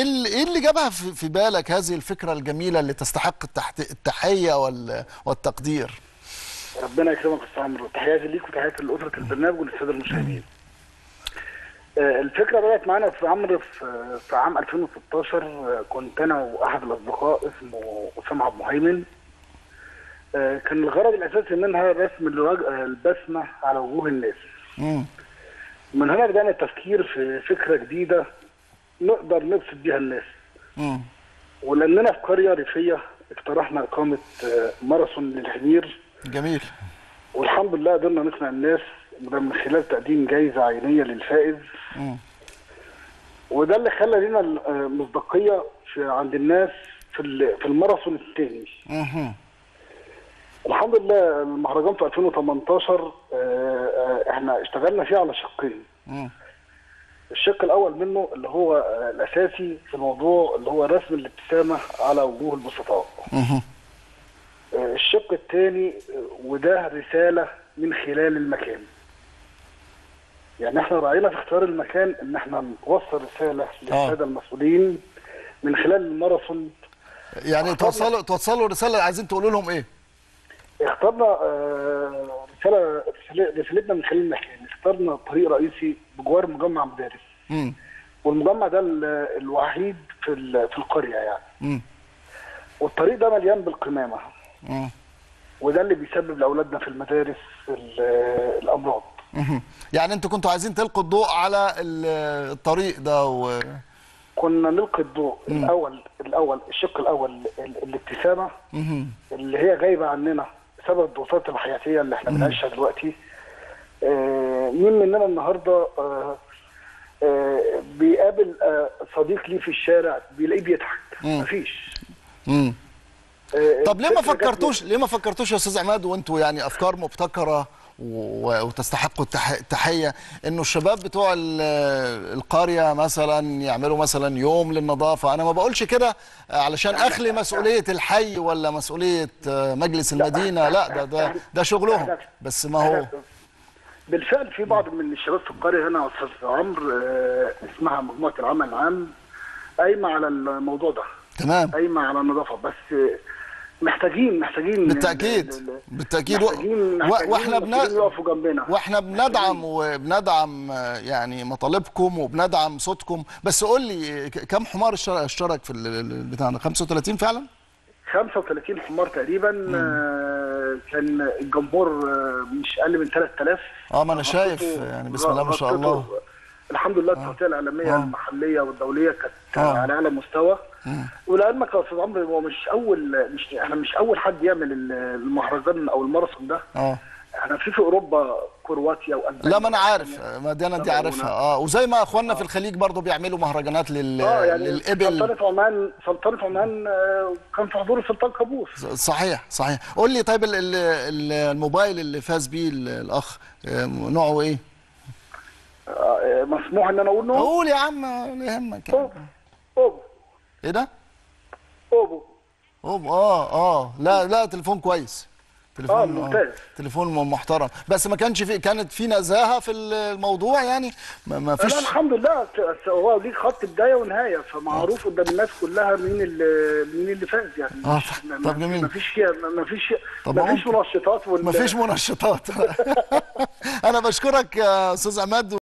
اللي ايه اللي جابها في في بالك هذه الفكره الجميله اللي تستحق التحت التحيه وال والتقدير ربنا يكرمك يا استاذ عمرو تحياتي ليك وتحياتي لاسره البرنامج وللساده المشاهدين. آه، الفكره بدات معانا في عمرو في في عام 2016 آه، كنت انا واحد الاصدقاء اسمه اسامه عبد المهيمن آه، كان الغرض الاساسي منها رسم الوج- آه، البسمه على وجوه الناس. امم من هنا بدانا التفكير في فكره جديده نقدر نبسط بيها الناس. امم ولاننا في قريه ريفيه اقترحنا اقامه آه، ماراثون للحمير جميل والحمد لله قدرنا نقنع الناس ده من خلال تقديم جايزه عينيه للفائز مم. وده اللي خلى لنا المصداقيه في عند الناس في ال- في الماراثون الثاني مهم. الحمد لله المهرجان في 2018 آه، آه، احنا اشتغلنا فيه على شقين مم. الشق الاول منه اللي هو آه، الاساسي في الموضوع اللي هو رسم الابتسامه على وجوه البسطاء مهم. آه، الشق الثاني وده رساله من خلال المكان يعني احنا راعينا في اختيار المكان ان احنا نوصل رساله للساده المسؤولين من خلال الماراثون يعني توصلوا توصلوا رساله عايزين تقولوا لهم ايه اخترنا آه، رساله رسالة- رسالتنا من خلال المكان اخترنا طريق رئيسي بجوار مجمع مدارس امم والمجمع ده ال- الوحيد في ال- في القريه يعني امم والطريق ده مليان بالقمامه امم وده اللي بيسبب لاولادنا في المدارس ال- الامراض مهم. يعني انتوا كنتوا عايزين تلقوا الضوء على ال- الطريق ده و... كنا نلقي الضوء الاول الاول الشق الاول ال- الابتسامه مهم. اللي هي غايبه عننا بسبب الضغوطات الحياتيه اللي احنا بنعيشها دلوقتي آه، مين مننا النهارده آه، آه، بيقابل آه، صديق ليه في الشارع بيلاقيه بيضحك مم. مفيش مم. آه، طب ليه ما الفكرة جات لي- فكرتوش ليه ما فكرتوش يا استاذ عماد وانتوا يعني افكار مبتكره و- وتستحقوا التح- التحيه انه الشباب بتوع ال- القريه مثلا يعملوا مثلا يوم للنظافه انا ما بقولش كده علشان اخلي مسؤوليه الحي ولا مسؤوليه مجلس المدينه لا ده ده ده شغلهم بس ما هو بالفعل في بعض من الشباب في القريه هنا يا استاذ عمرو آه، اسمها مجموعه العمل العام قايمه على الموضوع ده تمام قايمه على النظافه بس آه، محتاجين محتاجين بالتاكيد ال- ال- بالتاكيد و- محتاجين و- محتاجين واحنا المسؤولين بن... يقفوا جنبنا واحنا بندعم وبندعم آه، يعني مطالبكم وبندعم صوتكم بس قول لي ك- كم حمار اشترك اشترك في ال- ال- بتاعنا 35 فعلا 35 حمار تقريبا آه، كان الجمهور آه، مش اقل من 3000 اه ما انا شايف غطته- يعني بسم الله ما شاء غطته- الله الحمد لله التغطيه الاعلاميه آه. المحليه والدوليه كانت آه. على اعلى مستوى ولعلمك يا استاذ عمرو هو مش اول مش احنا مش اول حد يعمل ال- المهرجان او الماراثون ده اه احنا في في اوروبا كرواتيا والمانيا لا ما انا عارف ما دي انا دي عارفها اه وزي ما اخواننا في الخليج برضو بيعملوا مهرجانات لل... اه يعني للابل سلطنه عمان سلطنه عمان آه، كان في حضور السلطان قابوس صحيح صحيح قول لي طيب ال- ال- ال- الموبايل اللي فاز بيه ال- الاخ آه، نوعه ايه آه، مسموح ان انا اقول نوع قول يا عم لا يهمك اوبو اوبو ايه ده اوبو أوب اه اه لا لا تليفون كويس تليفون آه، ممتاز. تليفون محترم بس ما كانش في كانت في نزاهه في الموضوع يعني ما, ما فيش لا الحمد لله ت- هو ليه خط بدايه ونهايه فمعروف قدام الناس كلها مين اللي مين اللي فاز يعني آه، مش- طب ما- جميل. ما فيش فيها- ما فيش طب ما فيش ممكن. منشطات وال- ما فيش منشطات انا بشكرك يا استاذ عماد